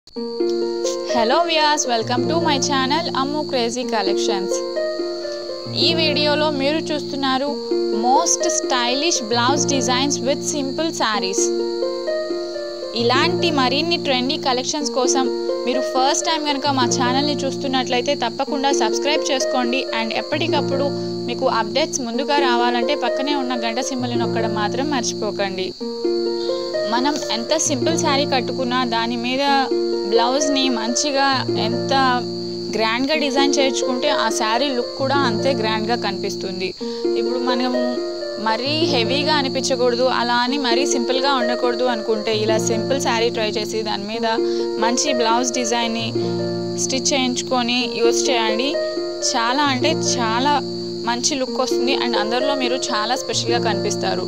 hello viewers welcome to my channel Ammu crazy collections ఈ వీడియోలో మీరు చూస్తున్నారు most stylish blouse designs with simple saris ఇలాంటి మరిన్ని ట్రెండీ కలెక్షన్స్ కోసం మీరు ఫస్ట్ టైం కనుక మా ఛానల్ని చూస్తున్నట్లయితే తప్పకుండా సబ్స్క్రైబ్ చేసుకోండి అండ్ ఎప్పటికప్పుడు మీకు అప్డేట్స్ ముందుగా రావాలంటే పక్కనే ఉన్న గంట సింబల్ని నొక్కడం మాత్రం మర్చిపోకండి మనం ఎంత సింపుల్ శారీ కట్టుకున్నా దాని మీద బ్లౌజ్ని మంచిగా ఎంత గ్రాండ్గా డిజైన్ చేయించుకుంటే ఆ శారీ లుక్ కూడా అంతే గ్రాండ్గా కనిపిస్తుంది ఇప్పుడు మనము మరీ హెవీగా అనిపించకూడదు అలా అని మరీ సింపుల్గా ఉండకూడదు అనుకుంటే ఇలా సింపుల్ శారీ ట్రై చేసి దాని మీద మంచి బ్లౌజ్ డిజైన్ని స్టిచ్ చేయించుకొని యూస్ చేయండి చాలా అంటే చాలా మంచి లుక్ వస్తుంది అండ్ అందరిలో మీరు చాలా స్పెషల్గా కనిపిస్తారు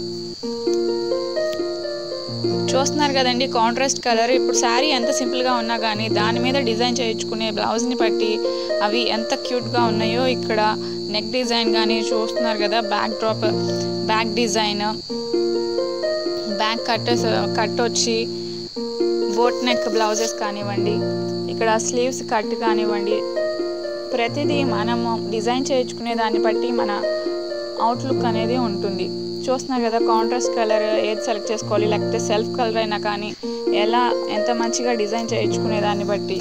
చూస్తున్నారు కదండి కాంట్రాస్ట్ కలర్ ఇప్పుడు శారీ ఎంత సింపుల్గా ఉన్నా కానీ దాని మీద డిజైన్ చేయించుకునే బ్లౌజ్ని బట్టి అవి ఎంత క్యూట్గా ఉన్నాయో ఇక్కడ నెక్ డిజైన్ కానీ చూస్తున్నారు కదా back drop back design back cut cut వచ్చి బోట్ నెక్ బ్లౌజెస్ కానివ్వండి ఇక్కడ స్లీవ్స్ కట్ కానివ్వండి ప్రతిదీ మనము డిజైన్ చేయించుకునే దాన్ని బట్టి మన అవుట్లుక్ అనేది ఉంటుంది చూస్తున్నారు కదా కాంట్రాస్ట్ కలర్ ఏది సెలెక్ట్ చేసుకోవాలి లేకపోతే సెల్ఫ్ కలర్ అయినా కానీ ఎలా ఎంత మంచిగా డిజైన్ చేయించుకునే దాన్ని బట్టి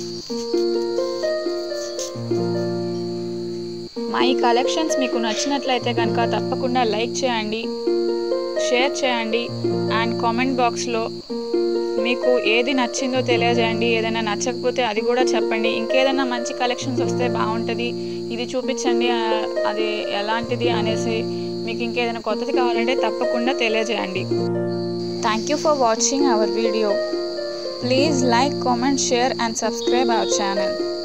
మా ఈ కలెక్షన్స్ మీకు నచ్చినట్లయితే కనుక తప్పకుండా లైక్ చేయండి షేర్ చేయండి అండ్ కామెంట్ బాక్స్లో మీకు ఏది నచ్చిందో తెలియజేయండి ఏదైనా నచ్చకపోతే అది కూడా చెప్పండి ఇంకేదైనా మంచి కలెక్షన్స్ వస్తే బాగుంటుంది ఇది చూపించండి ఆ, అది ఎలాంటిది అనేసి మీకు ఇంకేదైనా కొత్తది కావాలంటే తప్పకుండా తెలియజేయండి thank you for watching our video please like comment share and subscribe our channel